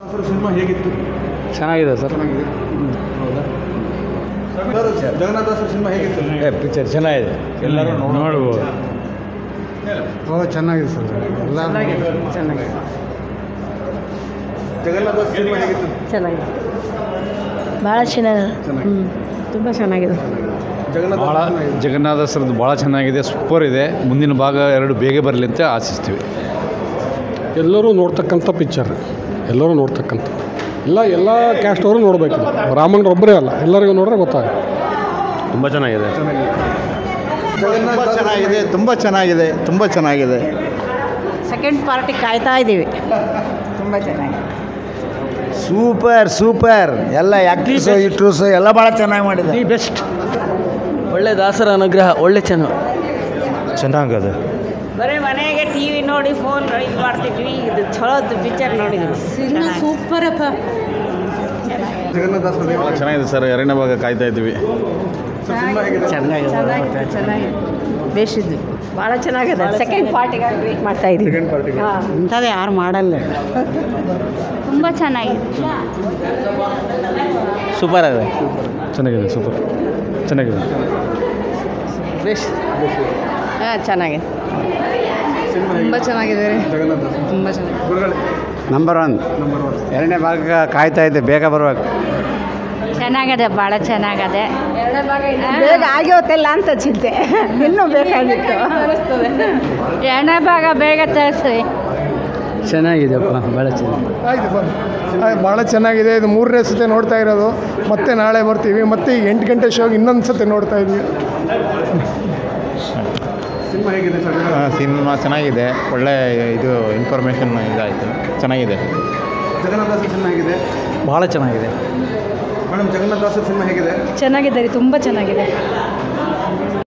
Sir cinema ಹೇಗಿತ್ತು ಚೆನ್ನಾಗಿದೆ sir ಚೆನ್ನಾಗಿದೆ ಹೌದಾ ಸರ್ ಜಗನ್ನಾಥ ದಾಸರ ಸಿನಿಮಾ ಹೇಗಿತ್ತು ಪಿಕ್ಚರ್ ಚೆನ್ನಾಗಿದೆ ಎಲ್ಲರೂ ನೋಡ್ಬೋದು ಓ ಚೆನ್ನಾಗಿದೆ ಸರ್ ಎಲ್ಲ ಜಗನ್ನಾಥ ದಾಸರ ಸಿನಿಮಾ ಹೇಗಿತ್ತು ಚೆನ್ನಾಗಿದೆ ಭಾಳ ಚೆನ್ನಾಗಿದೆ ಚೆನ್ನಾಗಿದೆ. ಹ್ಞೂ ತುಂಬ ಚೆನ್ನಾಗಿದೆ ಜಗನ್ನಾಥ ಭಾಳ ದಾಸರ ಸಿನಿಮಾ ಹೇಗಿತ್ತು? ಜಗನ್ನಾಥ ಸರ್ದು ಭಾಳ ಚೆನ್ನಾಗಿದೆ ಸೂಪರ್ ಇದೆ ಮುಂದಿನ ಭಾಗ ಎರಡು ಬೇಗ ಬರಲಿ ಅಂತ ಆಶಿಸ್ತೀವಿ ಎಲ್ಲರೂ ನೋಡ್ತಕ್ಕಂಥ ಪಿಕ್ಚರ್ ಎಲ್ಲರೂ ನೋಡ್ತಕ್ಕಂಥ ಎಲ್ಲ ಎಲ್ಲ ಕ್ಯಾಸ್ಟ್ ಅವರು ನೋಡಬೇಕು ರಾಮಣ್ಣ ಒಬ್ಬರೇ ಅಲ್ಲ ಎಲ್ಲರಿಗೂ ನೋಡ್ರೆ ಗೊತ್ತಾಗುತ್ತೆ ತುಂಬ ಚೆನ್ನಾಗಿದೆ ಜಗನ್ನಾಥ ದಾಸರ ಚೆನ್ನಾಗಿದೆ ತುಂಬ ಚೆನ್ನಾಗಿದೆ ತುಂಬ ಚೆನ್ನಾಗಿದೆ ಸೆಕೆಂಡ್ ಪಾರ್ಟಿ ಕಾಯ್ತಾ ಇದ್ದೀವಿ ತುಂಬ ಚೆನ್ನಾಗಿದೆ ಸೂಪರ್ ಸೂಪರ್ ಎಲ್ಲ ಆ್ಯಕ್ಟ್ರೀಸು ಇಟ್ರೂಸು ಎಲ್ಲ ಭಾಳ ಚೆನ್ನಾಗಿ ಮಾಡಿದೆ ಬೆಸ್ಟ್ ಒಳ್ಳೆ ದಾಸರ ಅನುಗ್ರಹ ಒಳ್ಳೆ ಚೆನ್ನ ಚೆನ್ನಾಗದೆ ಬರೀ ಮನೆಗೆ ಟಿ ವಿ ನೋಡಿ ಫೋನ್ ಇದು ಮಾಡ್ತಿದ್ವಿ ಇದು ಚಲೋದು ಪಿಕ್ಚರ್ ನೋಡಿದ್ವಿ ಸೂಪರ್ ಅಪ್ಪ ಜಗನ್ನಾಥ ದಾಸರ ಸಿನಿಮಾ ಚೆನ್ನಾಗಿದೆ ಸರ್ ಎರಡನೇ ಭಾಗ ಕಾಯ್ತಾ ಇದ್ದೀವಿ ಸರ್ ಸಿನಿಮಾ ಹೇಗಿದೆ ಚೆನ್ನಾಗಿದೆ ಚೆನ್ನಾಗಿದೆ ಬೇಸಿದ್ವಿ ಭಾಳ ಚೆನ್ನಾಗಿದೆ ಸೆಕೆಂಡ್ ಪಾರ್ಟಿಗಾಗಿ ವೇಟ್ ಮಾಡ್ತಾ ಇದ್ದೀವಿ ಸೆಕೆಂಡ್ ಪಾರ್ಟಿಗೆ ಇಂಥದ್ದು ಯಾರು ಮಾಡಲ್ಲ ತುಂಬ ಚೆನ್ನಾಗಿದೆ ಸೂಪರ್ ಇದೆ ಚೆನ್ನಾಗಿದೆ ಸೂಪರ್ ಚೆನ್ನಾಗಿದೆ ಹಾಂ ಚೆನ್ನಾಗಿದೆ ತುಂಬ ಚೆನ್ನಾಗಿದೆ ಜಗನ್ನಾಥ ದಾಸರ ತುಂಬ ಚೆನ್ನಾಗಿದೆ ಗುರುಗಳೇ ನಂಬರ್ ಒನ್ ನಂಬರ್ ಒನ್ ಎರಡನೇ ಭಾಗ ಕಾಯ್ತಾ ಇದ್ದೆ ಬೇಗ ಬರಬೇಕು ಚೆನ್ನಾಗಿದೆ ಭಾಳ ಚೆನ್ನಾಗಿದೆ ಬೇಗ ಆಗಿ ಹೋಗ್ತಿಲ್ಲ ಅಂತ ಚಿಂತೆ ಇನ್ನೂ ಬೇಕಾಗಿತ್ತು ಎರಡನೇ ಭಾಗ ಬೇಗ ತರಿಸಿ ಚೆನ್ನಾಗಿದೆಪ್ಪ ಭಾಳ ಚೆನ್ನಾಗಿದೆ ಆಯ್ತು ಬನ್ನಿ ಭಾಳ ಚೆನ್ನಾಗಿದೆ ಇದು ಮೂರನೇ ಸತಿ ನೋಡ್ತಾ ಇರೋದು ಮತ್ತೆ ನಾಳೆ ಬರ್ತೀವಿ ಮತ್ತೆ ಈಗ ಎಂಟು ಗಂಟೆ ಶೋಗೆ ಇನ್ನೊಂದು ಸತಿ ನೋಡ್ತಾ ಇದ್ವಿ ಸಿನಿಮಾ ಹೇಗಿದೆ ಸರ್ ಜಗನ್ನಾಥ ಸಿನಿಮಾ ಚೆನ್ನಾಗಿದೆ ಒಳ್ಳೆ ಇದು ಇನ್ಫಾರ್ಮೇಷನ್ ಇದಾಯಿತು ಚೆನ್ನಾಗಿದೆ ಜಗನ್ನಾಥ ದಾಸರ ಸಿನಿಮಾ ಹೇಗಿದೆ ಭಾಳ ಚೆನ್ನಾಗಿದೆ ಮೇಡಮ್ ಜಗನ್ನಾಥ ದಾಸರ ಸಿನಿಮಾ ಹೇಗಿದೆ ಚೆನ್ನಾಗಿದೆ ರೀ ತುಂಬ ಚೆನ್ನಾಗಿದೆ